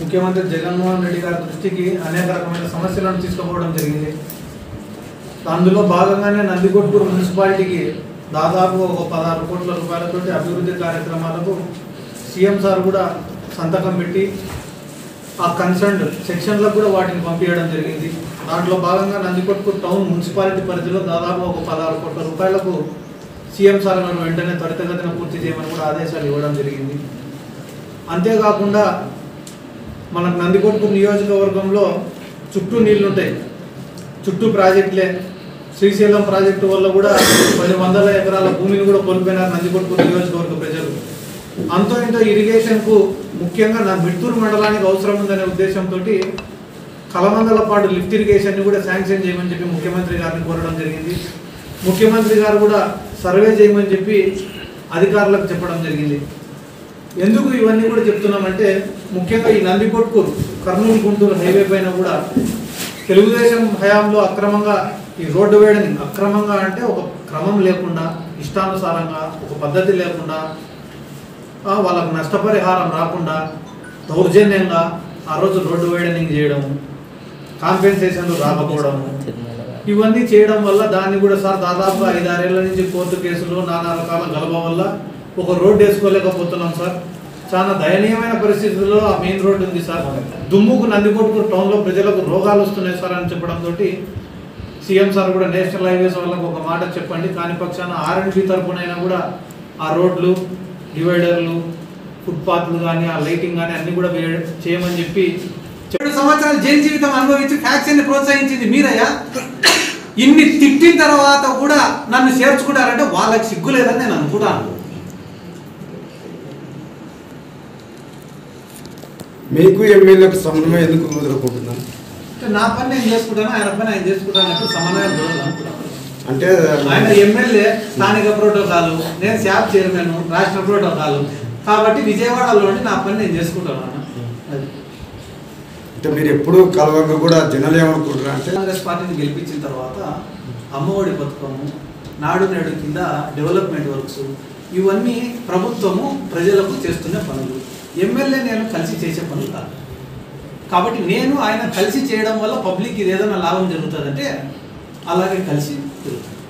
ముఖ్యమంత్రి జగన్మోహన్ రెడ్డి గారి దృష్టికి అనేక రకమైన సమస్యలను తీసుకుపోవడం జరిగింది అందులో భాగంగానే నందికొట్కూరు మున్సిపాలిటీకి దాదాపు ఒక పదహారు కోట్ల రూపాయలతోటి అభివృద్ధి కార్యక్రమాలకు సీఎం సార్ కూడా సంతకం పెట్టి ఆ కన్సర్న్డ్ సెక్షన్లకు కూడా వాటిని పంపించడం జరిగింది దాంట్లో భాగంగా నందికొట్కూరు టౌన్ మున్సిపాలిటీ పరిధిలో దాదాపు ఒక పదహారు కోట్ల రూపాయలకు సీఎం సార్ గారు వెంటనే త్వరితగతిన పూర్తి చేయమని కూడా ఆదేశాలు ఇవ్వడం జరిగింది అంతేకాకుండా మనకు నందికొట్కూరు నియోజకవర్గంలో చుట్టూ నీళ్లు ఉంటాయి చుట్టూ ప్రాజెక్టులే శ్రీశైలం ప్రాజెక్టు వల్ల కూడా కొన్ని వందల ఎకరాల భూమిని కూడా కోల్పోయినారు నందికొట్కూరు నియోజకవర్గ ప్రజలు అంతో ఇంతో ఇరిగేషన్కు ముఖ్యంగా నా మిట్టూరు మండలానికి అవసరం ఉందనే ఉద్దేశంతో కలమందలపాటు లిఫ్ట్ ఇరిగేషన్ని కూడా శాంక్షన్ చేయమని చెప్పి ముఖ్యమంత్రి గారిని కోరడం జరిగింది ముఖ్యమంత్రి గారు కూడా సర్వే చేయమని చెప్పి అధికారులకు చెప్పడం జరిగింది ఎందుకు ఇవన్నీ కూడా చెప్తున్నామంటే ముఖ్యంగా ఈ నందికొట్కూరు కర్నూలు గుంటూరు హైవే పైన కూడా తెలుగుదేశం హయాంలో అక్రమంగా ఈ రోడ్డు వేయడం అక్రమంగా అంటే ఒక క్రమం లేకుండా ఇష్టానుసారంగా ఒక పద్ధతి లేకుండా ఆ, వాళ్ళకు నష్టపరిహారం రాకుండా దౌర్జన్యంగా ఆ రోజు రోడ్డు వేయడానికి చేయడము కాంపెన్సేషన్లు రాకపోవడము ఇవన్నీ చేయడం వల్ల దాన్ని కూడా సార్ దాదాపు ఐదారేళ్ల నుంచి కోర్టు కేసులు నానా రకాల గలభ వల్ల ఒక రోడ్డు వేసుకోలేకపోతున్నాం సార్ చాలా దయనీయమైన పరిస్థితుల్లో ఆ మెయిన్ రోడ్డు ఉంది సార్ దుమ్ముకు నందికొట్కూరు టౌన్లో ప్రజలకు రోగాలు వస్తున్నాయి సార్ అని చెప్పడంతో సీఎం సార్ కూడా నేషనల్ హైవేస్ వాళ్ళకు ఒక మాట చెప్పండి కాని పక్షాన ఆర్ఎండ్బి తరపునైనా కూడా ఆ రోడ్లు డివైడర్లు ఫుట్పాత్లు కానీ ఆ లైటింగ్ కానీ అన్ని కూడా వేయ- చేయమని చెప్పి ఏడు సంవత్సరాలు జైలు జీవితం అనుభవించి ఫ్యాక్షన్ ని ప్రోత్సహించింది మీరయ్యా ఇన్ని తిట్టిన తర్వాత కూడా నన్ను చేర్చుకుంటారంటే వాళ్ళకి సిగ్గు లేదని నేను అనుకుంటాను మీకు ఎమ్మెల్యేకు సమన్వయం ఎందుకు కుదరకుంటున్నాను అంటే నా పని నేను చేసుకుంటాను ఆయన పని ఆయన చేసుకుంటాను అంటే సమన్వయం కుదరదు అనుకుంటాను అంటే ఆయన ఎమ్మెల్యే స్థానిక ప్రోటోకాల్ నేను శాప్ చైర్మన్ రాష్ట్ర ప్రోటోకాల్ కాబట్టి విజయవాడలోని నా పని నేను చేసుకుంటాను అన్న అది అంటే మీరు ఎప్పుడు కలవంగా కూడా జనాలు ఏమనుకుంటున్నారు అంటే కాంగ్రెస్ పార్టీని గెలిపించిన తర్వాత అమ్మఒడి పథకము నాడు నేడు కింద డెవలప్మెంట్ వర్క్స్ ఇవన్నీ ప్రభుత్వము ప్రజలకు చేస్తున్న పనులు ఎమ్మెల్యే నేను కలిసి చేసే పనులు కాదు కాబట్టి నేను ఆయన కలిసి చేయడం వల్ల పబ్లిక్ ఇది ఏదైనా లాభం జరుగుతుందంటే అలాగే కలిసి జరుగుతుంది